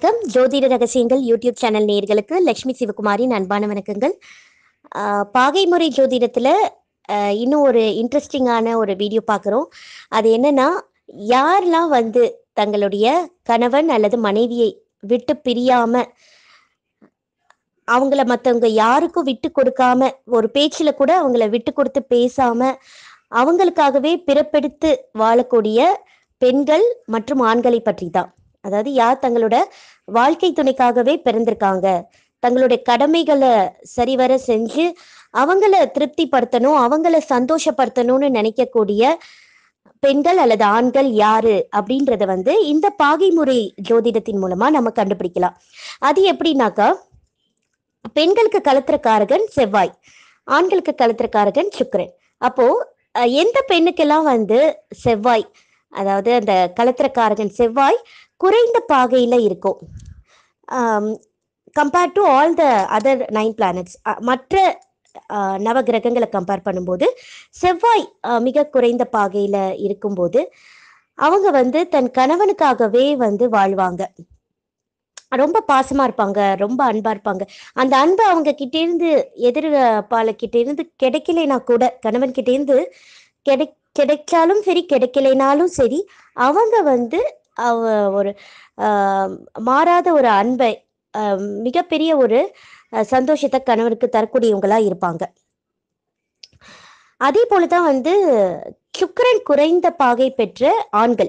வணக்கம் ஜோதிட ரகசியங்கள் யூடியூப் சேனல் நேயர்களுக்கு லக்ஷ்மி சிவகுமாரின் அன்பான வணக்கங்கள் ஆஹ் பாகைமுறை ஜோதிடத்துல ஆஹ் இன்னும் ஒரு இன்ட்ரெஸ்டிங்கான ஒரு வீடியோ பார்க்குறோம் அது என்னன்னா யாரெல்லாம் வந்து தங்களுடைய கணவன் அல்லது மனைவியை விட்டு பிரியாம அவங்கள மற்றவங்க யாருக்கும் விட்டு கொடுக்காம ஒரு பேச்சுல கூட அவங்கள விட்டு கொடுத்து பேசாம அவங்களுக்காகவே பிறப்பெடுத்து வாழக்கூடிய பெண்கள் மற்றும் ஆண்களை பற்றி தான் அதாவது யார் தங்களோட வாழ்க்கை துணைக்காகவே பிறந்திருக்காங்க தங்களுடைய கடமைகளை சரிவர செஞ்சு அவங்கள திருப்திப்படுத்தணும் அவங்கள சந்தோஷப்படுத்தணும்னு நினைக்கக்கூடிய பெண்கள் அல்லது ஆண்கள் யாரு அப்படின்றத வந்து இந்த பாகைமுறை ஜோதிடத்தின் மூலமா நம்ம கண்டுபிடிக்கலாம் அது எப்படின்னாக்கா பெண்களுக்கு கலத்திர காரகன் செவ்வாய் ஆண்களுக்கு கலத்திர காரகன் சுக்கிரன் அப்போ அஹ், எந்த பெண்ணுக்கெல்லாம் வந்து செவ்வாய் அதாவது அந்த கலத்திரக்காரகன் செவ்வாய் குறைந்த பாகையில இருக்கும் compared to all the other nine planets மற்ற அஹ், நவ கிரகங்களை கம்பேர் பண்ணும்போது செவ்வாய் அஹ், மிக குறைந்த பாகையில இருக்கும்போது அவங்க வந்து தன் கணவனுக்காகவே வந்து வாழ்வாங்க ரொம்ப பாசமா இருப்பாங்க ரொம்ப அன்பா இருப்பாங்க அந்த அன்பு அவங்க கிட்ட இருந்து எதிர்பால கிட்ட இருந்து கிடைக்கலைனா கூட கணவன் கிட்ட இருந்து கிடை கிடைச்சாலும் சரி கிடைக்கலைனாலும் சரி அவங்க வந்து அவ ஒரு ஆஹ், மாறாத ஒரு அன்பை ஆஹ், மிகப்பெரிய ஒரு ஆஹ், சந்தோஷத்தை கணவனுக்கு தரக்கூடியவங்களா இருப்பாங்க அதே போலதான் வந்து சுக்கிரன் குறைந்த பாகை பெற்ற ஆண்கள்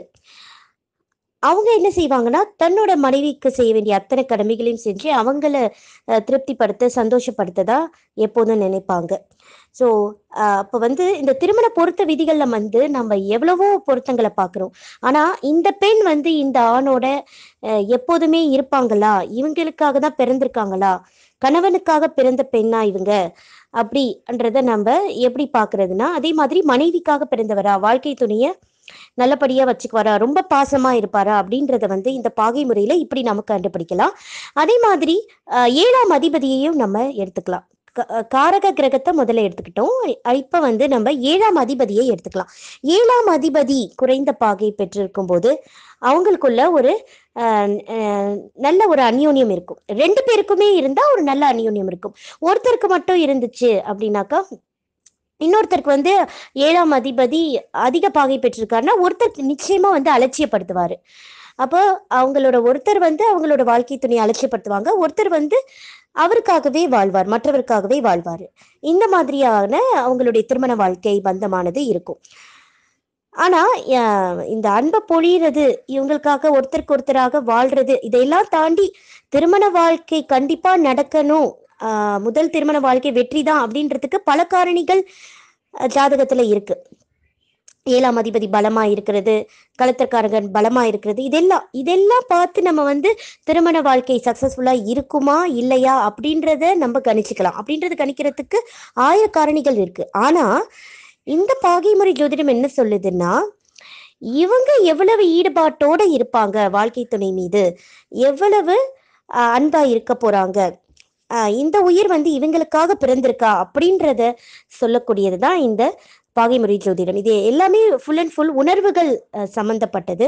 அவங்க என்ன செய்வாங்கன்னா தன்னோட மனைவிக்கு செய்ய வேண்டிய அத்தனை கடமைகளையும் செஞ்சு அவங்கள அஹ், திருப்திப்படுத்த சந்தோஷப்படுத்ததா எப்போதும் நினைப்பாங்க ஸோ அப்போ வந்து இந்த திருமண பொருத்த விதிகள்ல வந்து நம்ம எவ்வளவோ பொருத்தங்களை பார்க்குறோம் ஆனா இந்த பெண் வந்து இந்த ஆணோட அஹ், எப்போதுமே இருப்பாங்களா இவங்களுக்காக தான் பிறந்திருக்காங்களா கணவனுக்காக பிறந்த பெண்ணா இவங்க அப்படின்றத நம்ம எப்படி பார்க்கிறதுனா அதே மாதிரி மனைவிக்காக பிறந்தவரா வாழ்க்கை துணைய நல்லபடியா வச்சுக்குவாரா ரொம்ப பாசமா இருப்பாரா அப்படின்றத வந்து இந்த பாகை முறையில இப்படி நம்ம கண்டுபிடிக்கலாம் அதே மாதிரி அஹ், ஏழாம் அதிபதியையும் நம்ம எடுத்துக்கலாம் க- அஹ், காரக கிரகத்தை முதல்ல எடுத்துக்கிட்டோம் அஹ், இப்ப வந்து நம்ம ஏழாம் அதிபதியை எடுத்துக்கலாம் ஏழாம் அதிபதி குறைந்த பாகை பெற்றிருக்கும் போது அவங்களுக்குள்ள ஒரு அஹ், அஹ், நல்ல ஒரு அந்யோன்யம் இருக்கும் ரெண்டு பேருக்குமே இருந்தா ஒரு நல்ல அந்யோன்யம் இருக்கும் ஒருத்தருக்கு மட்டும் இருந்துச்சு அப்படின்னாக்கா இன்னொருத்தருக்கு வந்து ஏழாம் அதிபதி அதிக பாகை பெற்றிருக்காருன்னா ஒருத்தர் நிச்சயமா வந்து அலட்சியப்படுத்துவாரு அப்போ அவங்களோட ஒருத்தர் வந்து அவங்களோட வாழ்க்கை துணையை அலட்சியப்படுத்துவாங்க ஒருத்தர் வந்து அவருக்காகவே வாழ்வார் மற்றவருக்காகவே வாழ்வார் இந்த மாதிரியான அவங்களுடைய திருமண வாழ்க்கை பந்தமானது இருக்கும் ஆனா அஹ், இந்த அன்பை பொழியிறது இவங்களுக்காக ஒருத்தருக்கு ஒருத்தராக வாழ்றது இதையெல்லாம் தாண்டி திருமண வாழ்க்கை கண்டிப்பா நடக்கணும் ஆஹ், முதல் திருமண வாழ்க்கை வெற்றி தான் அப்படின்றதுக்கு பல காரணிகள் அஹ், ஜாதகத்துல இருக்கு ஏழாம் அதிபதி பலமா இருக்கிறது கலத்திரக்காரகன் பலமா இருக்கிறது இதெல்லாம் இதெல்லாம் பார்த்து நம்ம வந்து திருமண வாழ்க்கை சக்சஸ்ஃபுல்லா இருக்குமா இல்லையா அப்படின்றத நம்ம கணிச்சுக்கலாம் அப்படின்றத கணிக்கிறதுக்கு ஆயிர காரணிகள் இருக்கு ஆனா இந்த பாகைமுறை ஜோதிடம் என்ன சொல்லுதுன்னா இவங்க எவ்வளவு ஈடுபாட்டோட இருப்பாங்க வாழ்க்கை துணை மீது எவ்வளவு அஹ், அன்பா இருக்க போறாங்க அஹ், இந்த உயிர் வந்து இவங்களுக்காக பிறந்திருக்கா அப்படின்றத சொல்லக்கூடியது தான் இந்த பாகைமுறை ஜோதிடம் இது எல்லாமே ஃபுல் அண்ட் ஃபுல் உணர்வுகள் அஹ், சம்பந்தப்பட்டது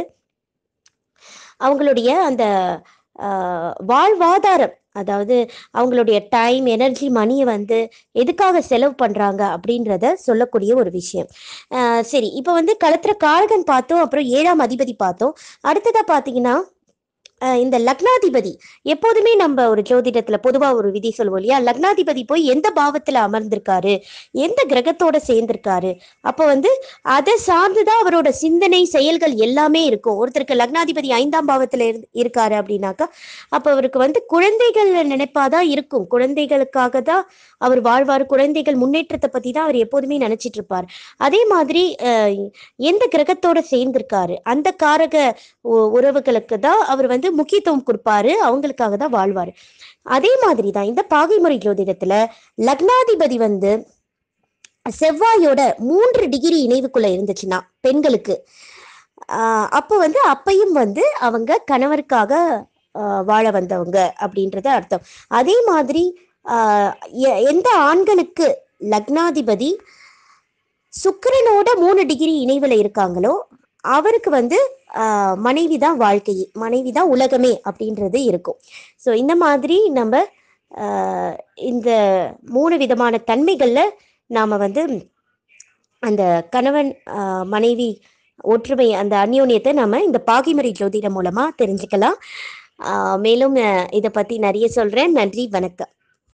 அவங்களுடைய அந்த அஹ், வாழ்வாதாரம் அதாவது அவங்களுடைய டைம் எனர்ஜி மணியை வந்து எதுக்காக செலவு பண்றாங்க அப்படின்றத சொல்லக்கூடிய ஒரு விஷயம் அஹ், சரி இப்போ வந்து களத்திர காரகன் பார்த்தோம் அப்புறம் ஏழாம் அதிபதி பார்த்தோம் அடுத்ததா பார்த்தீங்கன்னா அஹ், இந்த லக்னாதிபதி எப்போதுமே நம்ம ஒரு ஜோதிடத்துல பொதுவா ஒரு விதி சொல்லுவோம் இல்லையா லக்னாதிபதி போய் எந்த பாவத்துல அமர்ந்திருக்காரு எந்த கிரகத்தோட சேர்ந்திருக்காரு அப்போ வந்து அதை சார்ந்துதான் அவரோட சிந்தனை செயல்கள் எல்லாமே இருக்கும் ஒருத்தருக்கு லக்னாதிபதி ஐந்தாம் பாவத்துல இருந்து இருக்காரு அப்படின்னாக்கா அப்ப அவருக்கு வந்து குழந்தைகள் நினைப்பாதான் இருக்கும் குழந்தைகளுக்காக தான் அவர் வாழ்வார் குழந்தைகள் முன்னேற்றத்தை பத்தி தான் அவர் எப்போதுமே நினைச்சிட்டு இருப்பார் அதே மாதிரி அஹ், எந்த கிரகத்தோட சேர்ந்திருக்காரு அந்த காரக உ- உறவுகளுக்கு தான் அவர் வந்து முக்கியத்துவம் கொடுப்பாரு அவங்களுக்காக தான் வாழ்வாரு அதே மாதிரி தான் இந்த பாகைமுறை ஜோதிடத்துல லக்னாதிபதி வந்து செவ்வாயோட மூன்று டிகிரி இணைவுக்குள்ள இருந்துச்சுன்னா பெண்களுக்கு ஆஹ் அப்போ வந்து அப்பையும் வந்து அவங்க கணவருக்காக ஆஹ் வாழ வந்தவங்க அப்படின்றது அர்த்தம் அதே மாதிரி ஆஹ் எ- எந்த ஆண்களுக்கு லக்னாதிபதி சுக்கிரனோட மூணு டிகிரி இணைவுல இருக்காங்களோ அவருக்கு வந்து ஆஹ் மனைவி தான் வாழ்க்கையே மனைவி தான் உலகமே அப்படின்றது இருக்கும் ஸோ இந்த மாதிரி நம்ம ஆஹ் இந்த மூணு விதமான தன்மைகள்ல நாம வந்து அந்த கணவன் ஆஹ் மனைவி ஒற்றுமை அந்த அந்யோன்யத்தை நாம இந்த பாகிமரி ஜோதிடம் மூலமா தெரிஞ்சுக்கலாம் ஆஹ் மேலும் அஹ் இதை பத்தி நிறைய சொல்றேன் நன்றி வணக்கம்